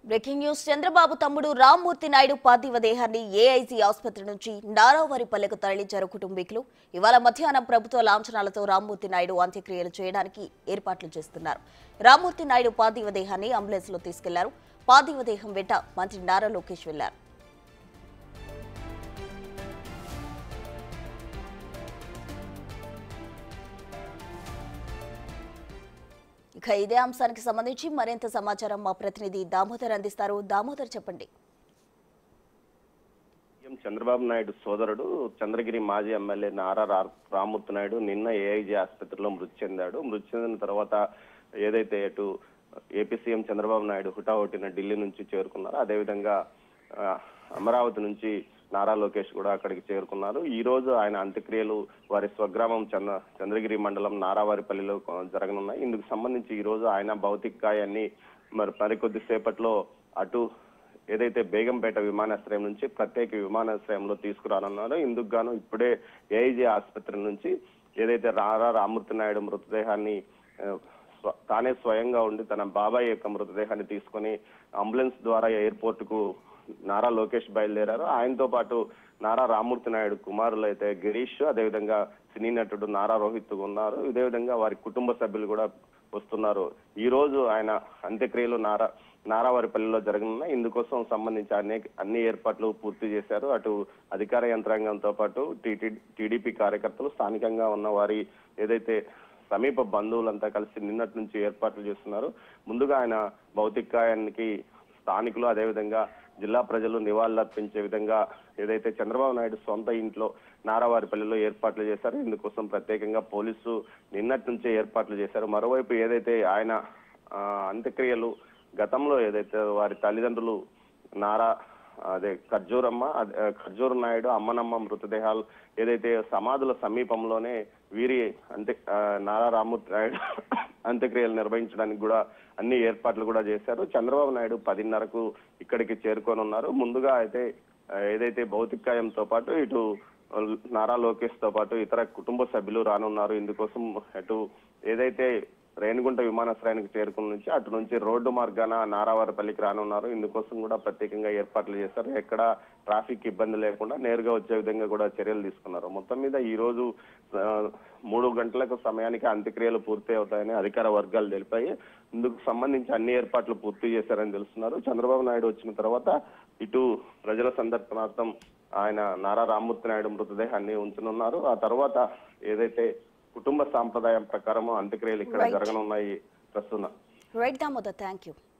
Breaking news Chandrababu తమ్ముడు రామ్మూర్తి నాయుడు పార్థివ దేహాన్ని ఏఐజీ ఆసుపత్రి నుంచి నారావారిపల్లెకు తరలించారు కుటుంబీకులు ఇవాళ మధ్యాహ్నం ప్రభుత్వ లాంఛనాలతో రామ్మూర్తి నాయుడు అంత్యక్రియలు చేయడానికి ఏర్పాట్లు చేస్తున్నారు రామ్మూర్తి నాయుడు పార్థివ దేహాన్ని అంబులెన్స్ లో తీసుకెళ్లారు పార్థివ దేహం వెంట మంత్రి నారా లోకేష్ వెళ్లారు ఇక ఇదే అంశానికి సంబంధించి మరింత సమాచారం మా ప్రతినిధి దామోదర్ అందిస్తారు దామోదర్ చెప్పండి సీఎం చంద్రబాబు నాయుడు సోదరుడు చంద్రగిరి మాజీ ఎమ్మెల్యే నారా రా- రామ్మూర్తి నాయుడు నిన్న ఏఐజీ ఆసుపత్రిలో మృతి చెందాడు మృతి చెందిన తర్వాత ఏదైతే అటు ఏపీ సీఎం చంద్రబాబు నాయుడు హుటాహుటిన ఢిల్లీ నుంచి చేరుకున్నారో అదేవిధంగా ఆ, అమరావతి నుంచి నారా లోకేష్ కూడా అక్కడికి చేరుకున్నారు ఈ రోజు ఆయన అంత్యక్రియలు వారి స్వగ్రామం చంద్ర చంద్రగిరి మండలం నారావారిపల్లిలో కొ- జరగనున్నాయి ఇందుకు సంబంధించి ఈ రోజు ఆయన భౌతిక గాయాన్ని మరి మరికొద్ది సేపట్లో అటు ఏదైతే బేగంపేట విమానాశ్రయం నుంచి ప్రత్యేక విమానాశ్రయంలో తీసుకురానున్నారో ఇందుకు గాను ఇప్పుడే ఏఐజీ ఆసుపత్రి నుంచి ఏదైతే రారా రామూర్తి నాయుడు మృతదేహాన్ని ఆ, స్వ- తానే స్వయంగా ఉండి తన బాబాయ్ యొక్క మృతదేహాన్ని తీసుకొని అంబులెన్స్ ద్వారా ఎయిర్పోర్ట్ కు నారా లోకేష్ బయలుదేరారు ఆయనతో పాటు నారా రామూర్తి నాయుడు కుమారులు అయితే గిరీష్ అదేవిధంగా సినీ నటుడు నారా రోహిత్ ఉన్నారు ఇదే విధంగా వారి కుటుంబ సభ్యులు కూడా వస్తున్నారు ఈ రోజు ఆయన అంత్యక్రియలు నారా నారావారిపల్లిలో జరగనున్నాయి ఇందుకోసం సంబంధించి అనేక అన్ని ఏర్పాట్లు పూర్తి చేశారు అటు అధికార యంత్రాంగంతో పాటు టీడీపీ కార్యకర్తలు స్థానికంగా ఉన్న వారి ఏదైతే సమీప బంధువులంతా కలిసి నిన్నటి నుంచి ఏర్పాట్లు చేస్తున్నారు ముందుగా ఆయన భౌతికాయానికి స్థానికులు అదేవిధంగా జిల్లా ప్రజలు నివాళులర్పించే విధంగా ఏదైతే చంద్రబాబు నాయుడు సొంత ఇంట్లో నారావారిపల్లిలో ఏర్పాట్లు చేశారు ఇందుకోసం ప్రత్యేకంగా పోలీసు నిన్నటి నుంచే ఏర్పాట్లు చేశారు మరోవైపు ఏదైతే ఆయన ఆ, అంత్యక్రియలు గతంలో ఏదైతే వారి తల్లిదండ్రులు నారా అదే ఖర్జూరమ్మ అదే, ఆ, ఖర్జూర నాయుడు అమ్మనమ్మ మృతదేహాలు ఏదైతే సమాధుల సమీపంలోనే వీరి అంత్య ఆ, నారా రామూర్తి నాయుడు అంత్యక్రియలు నిర్వహించడానికి కూడా అన్ని ఏర్పాట్లు కూడా చేశారు చంద్రబాబు నాయుడు పదిన్నరకు ఇక్కడికి చేరుకొని ఉన్నారు ముందుగా అయితే ఆ, ఏదైతే భౌతికాయంతో పాటు ఇటు నారా లోకేష్ తో పాటు ఇతర కుటుంబ సభ్యులు రానున్నారు ఇందుకోసం అటు ఏదైతే రేణిగుంట విమానాశ్రయానికి చేరుకున్న నుంచి అటు నుంచి రోడ్డు మార్గాన నారావారిపల్లికి రానున్నారు ఇందుకోసం కూడా ప్రత్యేకంగా ఏర్పాట్లు చేశారు ఎక్కడ ట్రాఫిక్ ఇబ్బంది లేకుండా నేరుగా వచ్చే విధంగా కూడా చర్యలు తీసుకున్నారు మొత్తం మీద ఈ రోజు ఆ, మూడు గంటలకు సమయానికి అంత్యక్రియలు పూర్తి అవుతాయని అధికార వర్గాలు తెలిపాయి ఇందుకు సంబంధించి అన్ని ఏర్పాట్లు పూర్తి చేశారని తెలుస్తున్నారు చంద్రబాబు నాయుడు వచ్చిన తర్వాత ఇటు ప్రజల సందర్శనార్థం ఆయన నారా రామ్మూర్తి నాయుడు మృతదేహాన్ని ఉంచనున్నారు ఆ తర్వాత ఏదైతే కుటుంబ సాంప్రదాయం ప్రకారం అంత్యక్రియలు ఇక్కడ Right. జరగనున్నాయి ప్రస్తుతం రైట్ దామోదర్ థ్యాంక్ యూ